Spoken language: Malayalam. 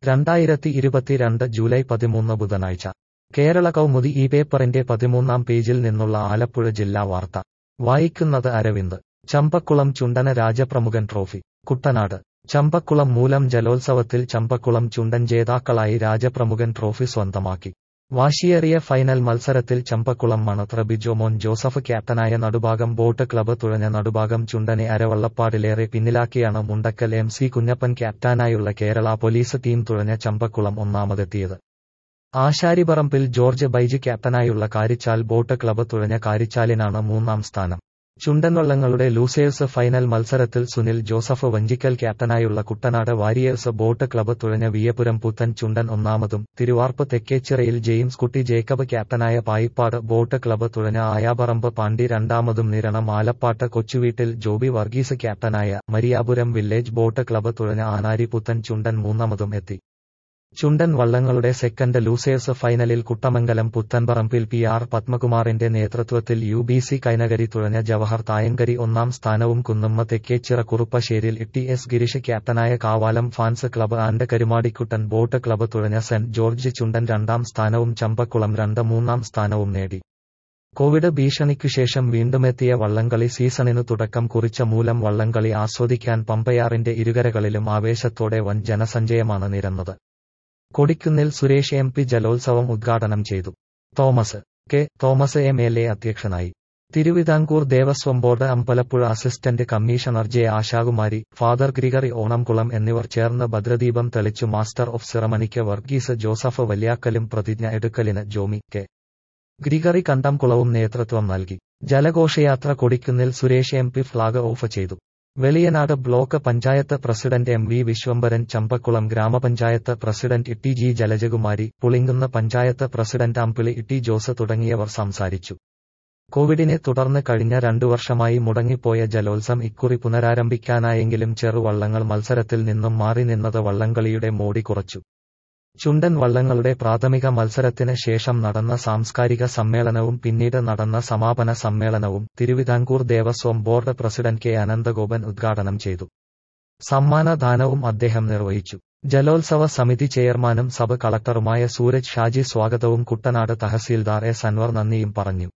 രണ്ടായിരത്തി ഇരുപത്തിരണ്ട് ജൂലൈ പതിമൂന്ന് ബുധനാഴ്ച കേരള കൗമുദി ഈ പേപ്പറിന്റെ പതിമൂന്നാം പേജിൽ നിന്നുള്ള ആലപ്പുഴ ജില്ലാ വാർത്ത വായിക്കുന്നത് അരവിന്ദ് ചമ്പക്കുളം ചുണ്ടന രാജപ്രമുഖൻ ട്രോഫി കുട്ടനാട് ചമ്പക്കുളം മൂലം ജലോത്സവത്തിൽ ചമ്പക്കുളം ചുണ്ടൻ ജേതാക്കളായി രാജപ്രമുഖൻ ട്രോഫി സ്വന്തമാക്കി വാശിയേറിയ ഫൈനൽ മത്സരത്തിൽ ചമ്പക്കുളം മണത്ര ബിജോമോൻ ജോസഫ് ക്യാപ്റ്റനായ നടുഭാഗം ബോട്ട് ക്ലബ്ബ് തുഴഞ്ഞ നടുഭാഗം ചുണ്ടനെ അരവള്ളപ്പാടിലേറെ പിന്നിലാക്കിയാണ് മുണ്ടക്കൽ എം സി കുഞ്ഞപ്പൻ ക്യാപ്റ്റനായുള്ള കേരള പോലീസ് ടീം തുഴഞ്ഞ ചമ്പക്കുളം ഒന്നാമതെത്തിയത് ആശാരിപറമ്പിൽ ജോർജ് ബൈജ് ക്യാപ്റ്റനായുള്ള കാരിച്ചാൽ ബോട്ട് ക്ലബ്ബ് തുഴഞ്ഞ കാരിച്ചാലിനാണ് മൂന്നാം സ്ഥാനം ചുണ്ടൻവള്ളങ്ങളുടെ ലൂസേഴ്സ് ഫൈനൽ മത്സരത്തിൽ സുനിൽ ജോസഫ് വഞ്ചിക്കൽ ക്യാപ്റ്റനായുള്ള കുട്ടനാട് വാരിയേഴ്സ് ബോട്ട് ക്ലബ്ബ് തുഴഞ്ഞ വിയപുരം പുത്തൻ ചുണ്ടൻ ഒന്നാമതും തിരുവാർപ്പ് തെക്കേച്ചിറയിൽ ജെയിംസ് കുട്ടി ജേക്കബ് ക്യാപ്റ്റനായ പായിപ്പാട് ബോട്ട് ക്ലബ്ബ് തുഴഞ്ഞ ആയാപറമ്പ് പാണ്ഡി രണ്ടാമതും നിരണം ആലപ്പാട്ട് കൊച്ചുവീട്ടിൽ ജോബി വർഗീസ് ക്യാപ്റ്റനായ മരിയാപുരം വില്ലേജ് ബോട്ട് ക്ലബ്ബ് തുഴഞ്ഞ ആനാരി പുത്തൻ ചുണ്ടൻ മൂന്നാമതും എത്തി ചുണ്ടൻ വള്ളങ്ങളുടെ സെക്കൻഡ് ലൂസേഴ്സ് ഫൈനലിൽ കുട്ടമംഗലം പുത്തൻപറമ്പിൽ പി ആർ പത്മകുമാറിന്റെ നേതൃത്വത്തിൽ യു ബി സി കൈനകരി തുഴഞ്ഞ ജവഹർ തായങ്കരി ഒന്നാം സ്ഥാനവും കുന്നുമ്മ തെക്കേച്ചിറ കുറുപ്പശ്ശേരിൽ ടി എസ് ഗിരീഷ് ക്യാപ്റ്റനായ Kavalam fans club and Karumadikuttan boat club തുഴഞ്ഞ സെന്റ് ജോർജ് ചുണ്ടൻ രണ്ടാം സ്ഥാനവും ചമ്പക്കുളം രണ്ട് മൂന്നാം സ്ഥാനവും നേടി കോവിഡ് ഭീഷണിക്കുശേഷം വീണ്ടുമെത്തിയ വള്ളംകളി സീസണിനു തുടക്കം കുറിച്ച മൂലം വള്ളംകളി ആസ്വദിക്കാൻ പമ്പയാറിന്റെ ഇരുകരകളിലും ആവേശത്തോടെ വൻ ജനസഞ്ചയമാണ് നിരന്നത് കൊടിക്കുന്നിൽ സുരേഷ് എം പി ജലോത്സവം ഉദ്ഘാടനം ചെയ്തു Thomas K Thomas M L A അധ്യക്ഷനായി Thiruvithamkoor Devaswom board Ambalappuzha assistant commissioner J Ashakumari father Gregory Onamkulam എന്നിവർ ചേർന്ന് ഭദ്രദീപം തെളിച്ചു മാസ്റ്റർ ഓഫ് സെറമണിക്ക് വർഗീസ് ജോസഫ് വല്യാക്കലും പ്രതിജ്ഞ എടുക്കലിന് ജോമി കെ ഗ്രിഗറി കണ്ടംകുളവും നേതൃത്വം നൽകി ജലഘോഷയാത്ര Kodikunnil Suresh M P flag off ചെയ്തു Veliyanad block panchayat president M V Vishwambharan Champakulam grama panchayat president T G Jalajakumari Pulinkunnu panchayat president Ambili T Jose തുടങ്ങിയവർ സംസാരിച്ചു കോവിഡിനെ തുടർന്ന് കഴിഞ്ഞ രണ്ടു വർഷമായി മുടങ്ങിപ്പോയ ജലോത്സവം ഇക്കുറി പുനരാരംഭിക്കാനായെങ്കിലും ചെറുവള്ളങ്ങൾ മത്സരത്തിൽ നിന്നും മാറി നിന്നത് വള്ളംകളിയുടെ മോടി കുറച്ചു ചുണ്ടൻ വള്ളങ്ങളുടെ പ്രാഥമിക മത്സരത്തിന് ശേഷം നടന്ന സാംസ്കാരിക സമ്മേളനവും പിന്നീട് നടന്ന സമാപന സമ്മേളനവും Thiruvithamkoor Devaswom board president K Ananthagopan ഉദ്ഘാടനം ചെയ്തു സമ്മാനദാനവും അദ്ദേഹം നിർവഹിച്ചു ജലോത്സവ സമിതി ചെയർമാനും സബ് കളക്ടറുമായ സൂരജ് ഷാജി സ്വാഗതവും കുട്ടനാട് തഹസീൽദാർ എസ് അൻവർ നന്ദിയും പറഞ്ഞു